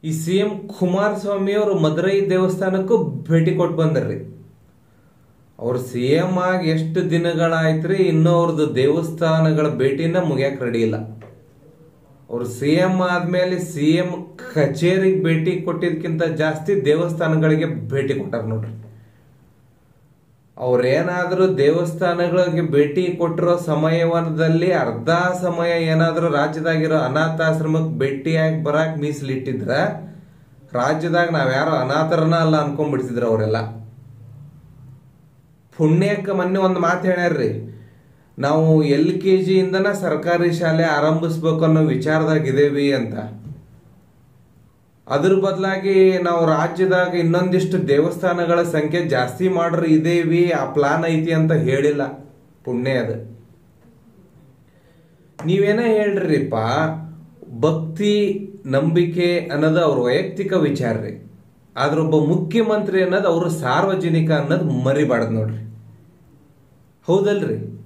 ಈ C M Kumaraswamy ಅವರು ಮದುರೈ ದೇವಸ್ಥಾನಕ್ಕೂ ಭೇಟಿ ಕೊಟ್ಟು ಬಂದರ್ರಿ ಅವ್ರು ಸಿ ಎಂ ಆಗಿ ಎಷ್ಟು ದಿನಗಳಾಯ್ತ್ರಿ ಇನ್ನೂ ಅವ್ರದ್ದು ದೇವಸ್ಥಾನಗಳ ಭೇಟಿನ ಮುಗಿಯಕ್ ರೆಡಿ ಇಲ್ಲ ಅವ್ರು ಸಿ ಎಂ ಆದ್ಮೇಲೆ ಸಿ ಎಂ ಕಚೇರಿಗೆ ಭೇಟಿ ಕೊಟ್ಟಿದ್ಕಿಂತ ಜಾಸ್ತಿ ದೇವಸ್ಥಾನಗಳಿಗೆ ಭೇಟಿ ಕೊಟ್ಟಾರ ನೋಡ್ರಿ ಅವ್ರೇನಾದ್ರೂ ದೇವಸ್ಥಾನಗಳಿಗೆ ಭೇಟಿ ಕೊಟ್ಟಿರೋ ಸಮಯದಲ್ಲಿ ಅರ್ಧ ಸಮಯ ಏನಾದ್ರೂ ರಾಜ್ಯದಾಗಿರೋ ಅನಾಥಾಶ್ರಮಕ್ಕೆ ಭೇಟಿಯಾಗಿ ಬರಾಕ್ ಮೀಸಲಿಟ್ಟಿದ್ರ ರಾಜ್ಯದಾಗ ನಾವ್ಯಾರೋ ಅನಾಥರನ ಅಲ್ಲ ಅನ್ಕೊಂಡ್ಬಿಡ್ತಿದ್ರು ಅವರೆಲ್ಲ ಪುಣ್ಯಕ್ಕೆ ಮೊನ್ನೆ ಒಂದು ಮಾತು ಹೇಳ್ಯಾರ್ರಿ ನಾವು ಎಲ್ ಕೆ ಜಿಯಿಂದನ ಸರ್ಕಾರಿ ಶಾಲೆ ಆರಂಭಿಸ್ಬೇಕು ಅನ್ನೋ ವಿಚಾರದಾಗ ಇದೇವಿ ಅಂತ ಅದ್ರ ಬದಲಾಗಿ ನಾವು ರಾಜ್ಯದಾಗ ಇನ್ನೊಂದಿಷ್ಟು ದೇವಸ್ಥಾನಗಳ ಸಂಖ್ಯೆ ಜಾಸ್ತಿ ಮಾಡ್ರಿ ಇದೇವಿ ಆ ಪ್ಲಾನ್ ಐತಿ ಅಂತ ಹೇಳಿಲ್ಲ ಪುಣ್ಯ ಅದು ನೀವೇನೇ ಹೇಳ್ರಿಪ್ಪ ಭಕ್ತಿ ನಂಬಿಕೆ ಅನ್ನೋದು ಅವ್ರ ವೈಯಕ್ತಿಕ ವಿಚಾರ ರೀ ಆದ್ರೆ ಒಬ್ಬ ಮುಖ್ಯಮಂತ್ರಿ ಅನ್ನೋದು ಅವರು ಸಾರ್ವಜನಿಕ ಅನ್ನೋದು ಮರಿಬಾರ್ದು ನೋಡ್ರಿ ಹೌದಲ್ರಿ